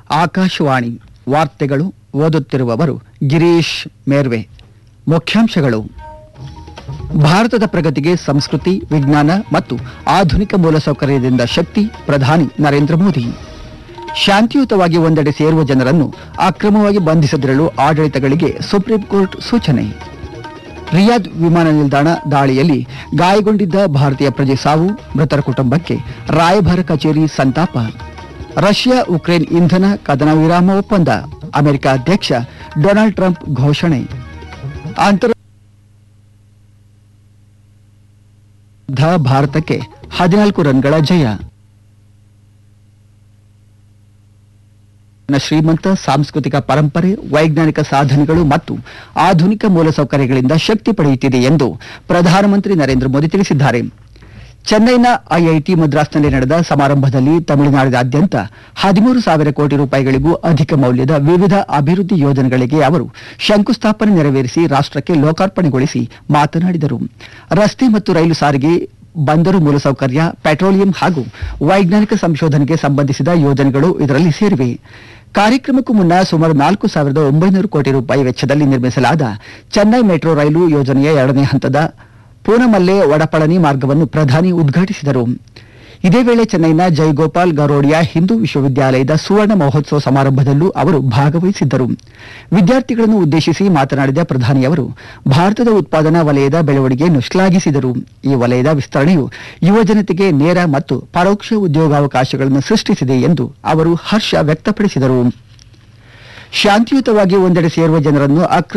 ಆಕಾಶವಾಣಿ ವಾರ್ತೆಗಳು ಓದುತ್ತಿರುವವರು ಗಿರೀಶ್ ಮೇರ್ವೆ ಮುಖ್ಯಾಂಶಗಳು ಭಾರತದ ಪ್ರಗತಿಗೆ ಸಂಸ್ಕೃತಿ ವಿಜ್ಞಾನ ಮತ್ತು ಆಧುನಿಕ ಮೂಲಸೌಕರ್ಯದಿಂದ ಶಕ್ತಿ ಪ್ರಧಾನಿ ನರೇಂದ್ರ ಮೋದಿ ಶಾಂತಿಯುತವಾಗಿ ಒಂದೆಡೆ ಸೇರುವ ಜನರನ್ನು ಅಕ್ರಮವಾಗಿ ಬಂಧಿಸದಿರಲು ಆಡಳಿತಗಳಿಗೆ ಸುಪ್ರೀಂ ಕೋರ್ಟ್ ಸೂಚನೆ ರಿಯಾದ್ ವಿಮಾನ ನಿಲ್ದಾಣ ದಾಳಿಯಲ್ಲಿ ಗಾಯಗೊಂಡಿದ್ದ ಭಾರತೀಯ ಪ್ರಜೆ ಸಾವು ಮೃತರ ಕುಟುಂಬಕ್ಕೆ ರಾಯಭಾರ ಕಚೇರಿ ಸಂತಾಪ ರಷ್ಯಾ ಉಕ್ರೇನ್ ಇಂಧನ ಕದನ ವಿರಾಮ ಒಪ್ಪಂದ ಅಮೆರಿಕ ಅಧ್ಯಕ್ಷ ಡೊನಾಲ್ಡ್ ಟ್ರಂಪ್ ಘೋಷಣೆ ಅಂತರ ಭಾರತಕ್ಕೆ ಹದಿನಾಲ್ಕು ರನ್ಗಳ ಜಯ ನ ಶ್ರೀಮಂತ ಸಾಂಸ್ಕೃತಿಕ ಪರಂಪರೆ ವೈಜ್ಞಾನಿಕ ಸಾಧನೆಗಳು ಮತ್ತು ಆಧುನಿಕ ಮೂಲಸೌಕರ್ಯಗಳಿಂದ ಶಕ್ತಿ ಪಡೆಯುತ್ತಿದೆ ಎಂದು ಪ್ರಧಾನಮಂತ್ರಿ ನರೇಂದ್ರ ಮೋದಿ ತಿಳಿಸಿದ್ದಾರೆ ಚೆನ್ನೈನ ಐಐಟಿ ಮದ್ರಾಸ್ನಲ್ಲಿ ನಡೆದ ಸಮಾರಂಭದಲ್ಲಿ ತಮಿಳುನಾಡಿನಾದ್ಯಂತ ಹದಿಮೂರು ಸಾವಿರ ಕೋಟಿ ರೂಪಾಯಿಗಳಿಗೂ ಅಧಿಕ ಮೌಲ್ಯದ ವಿವಿಧ ಅಭಿವೃದ್ಧಿ ಯೋಜನೆಗಳಿಗೆ ಅವರು ಶಂಕುಸ್ಥಾಪನೆ ನೆರವೇರಿಸಿ ರಾಷ್ಟ್ರಕ್ಕೆ ಲೋಕಾರ್ಪಣೆಗೊಳಿಸಿ ಮಾತನಾಡಿದರು ರಸ್ತೆ ಮತ್ತು ರೈಲು ಸಾರಿಗೆ ಬಂದರು ಮೂಲಸೌಕರ್ಯ ಪೆಟ್ರೋಲಿಯಂ ಹಾಗೂ ವೈಜ್ಞಾನಿಕ ಸಂಶೋಧನೆಗೆ ಸಂಬಂಧಿಸಿದ ಯೋಜನೆಗಳು ಇದರಲ್ಲಿ ಸೇರಿವೆ ಕಾರ್ಯಕ್ರಮಕ್ಕೂ ಮುನ್ನ ಸುಮಾರು ನಾಲ್ಕು ಸಾವಿರದ ಒಂಬೈನೂರು ಕೋಟಿ ರೂಪಾಯಿ ವೆಚ್ಚದಲ್ಲಿ ನಿರ್ಮಿಸಲಾದ ಚೆನ್ನೈ ಮೆಟ್ರೋ ರೈಲು ಯೋಜನೆಯ ಎರಡನೇ ಹಂತದ ಪೂನಮಲ್ಲೆ ಒಡಪಳನಿ ಮಾರ್ಗವನ್ನು ಪ್ರಧಾನಿ ಉದ್ಘಾಟಿಸಿದರು ಇದೇ ವೇಳೆ ಚೆನ್ನೈನ ಜೈಗೋಪಾಲ್ ಗರೋಡಿಯಾ ಹಿಂದೂ ವಿಶ್ವವಿದ್ಯಾಲಯದ ಸುವರ್ಣ ಮಹೋತ್ಸವ ಸಮಾರಂಭದಲ್ಲೂ ಅವರು ಭಾಗವಹಿಸಿದ್ದರು ವಿದ್ಯಾರ್ಥಿಗಳನ್ನು ಉದ್ದೇಶಿಸಿ ಮಾತನಾಡಿದ ಪ್ರಧಾನಿಯವರು ಭಾರತದ ಉತ್ಪಾದನಾ ವಲಯದ ಬೆಳವಣಿಗೆಯನ್ನು ಶ್ಲಾಘಿಸಿದರು ಈ ವಲಯದ ವಿಸ್ತರಣೆಯು ಯುವಜನತೆಗೆ ನೇರ ಮತ್ತು ಪರೋಕ್ಷ ಉದ್ಯೋಗಾವಕಾಶಗಳನ್ನು ಸೃಷ್ಟಿಸಿದೆ ಎಂದು ಅವರು ಹರ್ಷ ವ್ಯಕ್ತಪಡಿಸಿದರು ಶಾಂತಿಯುತವಾಗಿ ಒಂದೆಡೆ ಸೇರುವ ಜನರನ್ನು ಅಕ್ರಮ